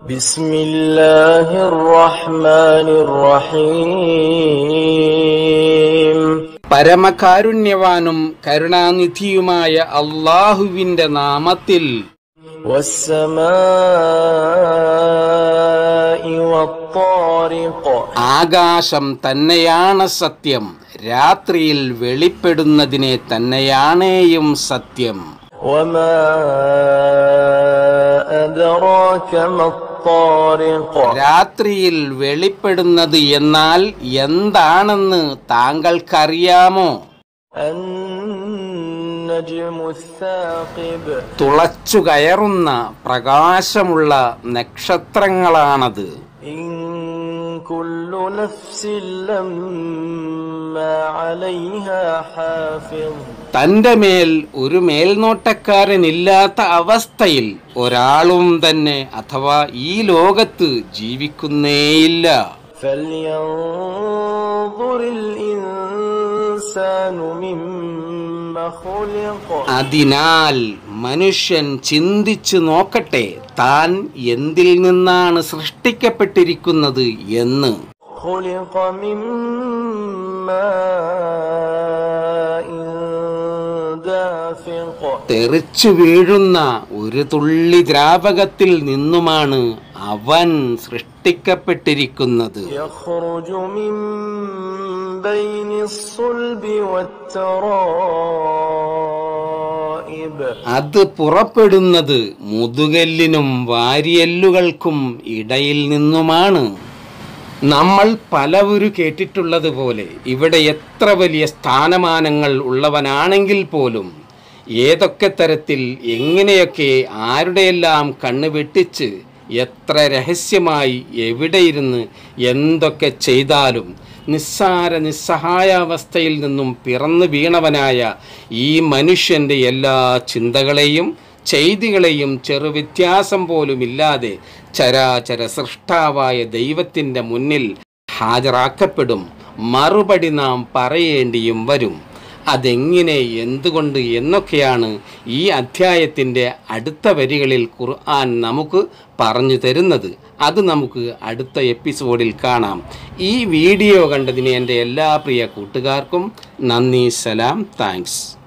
بسم الله الرحمن الرحيم പരമകാരുണ്യവാനും കരുണാനിധിയുമായ അള്ളാഹുവിന്റെ നാമത്തിൽ والسماء والطارق ആകാശം തന്നെയാണ് സത്യം രാത്രിയിൽ വെളിപ്പെടുന്നതിനെ തന്നെയാണേയും സത്യം وما أدراك ما الطارق രാത്രിയിൽ വെളിപ്പെടുന്നത് എന്നാൽ എന്താണെന്ന് താങ്കൾക്കറിയാമോ النجم الثاقب തുളച്ചു കയറുന്ന പ്രകാശമുള്ള നക്ഷത്രങ്ങളാണത് إن كل نفس لما عليها حافظ തന്റെ മേൽ ഒരു മേൽനോട്ടക്കാരനില്ലാത്ത അവസ്ഥയിൽ ഒരാളും തന്നെ അഥവാ ഈ ലോകത്ത് ജീവിക്കുന്നേയില്ല فلينظر الإنسان مما خلق അതിനാൽ മനുഷ്യൻ ചിന്തിച്ചു നോക്കട്ടെ താൻ എന്തിൽ നിന്നാണ് സൃഷ്ടിക്കപ്പെട്ടിരിക്കുന്നത് എന്ന് خلق من ماء دافق തെറിച്ചു വീഴുന്ന ഒരു തുള്ളി ദ്രാവകത്തിൽ നിന്നുമാണ് അവൻ സൃഷ്ടിക്കപ്പെട്ടിരിക്കുന്നത് يخرج من بين الصلب والترائب അത് പുറപ്പെടുന്നത് മുതുകല്ലിനും വാരിയല്ലുകൾക്കും ഇടയിൽ നിന്നുമാണ് നമ്മൾ പലവരു കേട്ടിട്ടുള്ളത് പോലെ ഇവിടെ എത്ര വലിയ സ്ഥാനമാനങ്ങൾ ഉള്ളവനാണെങ്കിൽ പോലും ഏതൊക്കെ തരത്തിൽ എങ്ങനെയൊക്കെ ആരുടെയെല്ലാം കണ്ണ് വെട്ടിച്ച് എത്ര രഹസ്യമായി എവിടെയിരുന്ന് എന്തൊക്കെ ചെയ്താലും നിസ്സാര നിസ്സഹായാവസ്ഥയിൽ നിന്നും പിറന്നു വീണവനായ ഈ മനുഷ്യൻ്റെ എല്ലാ ചിന്തകളെയും ചെയ്തികളെയും ചെറു വ്യത്യാസം പോലുമില്ലാതെ ചരാചര സൃഷ്ടാവായ ദൈവത്തിൻ്റെ മുന്നിൽ ഹാജരാക്കപ്പെടും മറുപടി നാം പറയേണ്ടിയും വരും അതെങ്ങനെ എന്തുകൊണ്ട് എന്നൊക്കെയാണ് ഈ അധ്യായത്തിൻ്റെ അടുത്ത വരികളിൽ ഖുർആൻ നമുക്ക് പറഞ്ഞു തരുന്നത് അത് നമുക്ക് അടുത്ത എപ്പിസോഡിൽ കാണാം ഈ വീഡിയോ കണ്ടതിന് എൻ്റെ എല്ലാ പ്രിയ കൂട്ടുകാർക്കും നന്ദി സലാം താങ്ക്സ്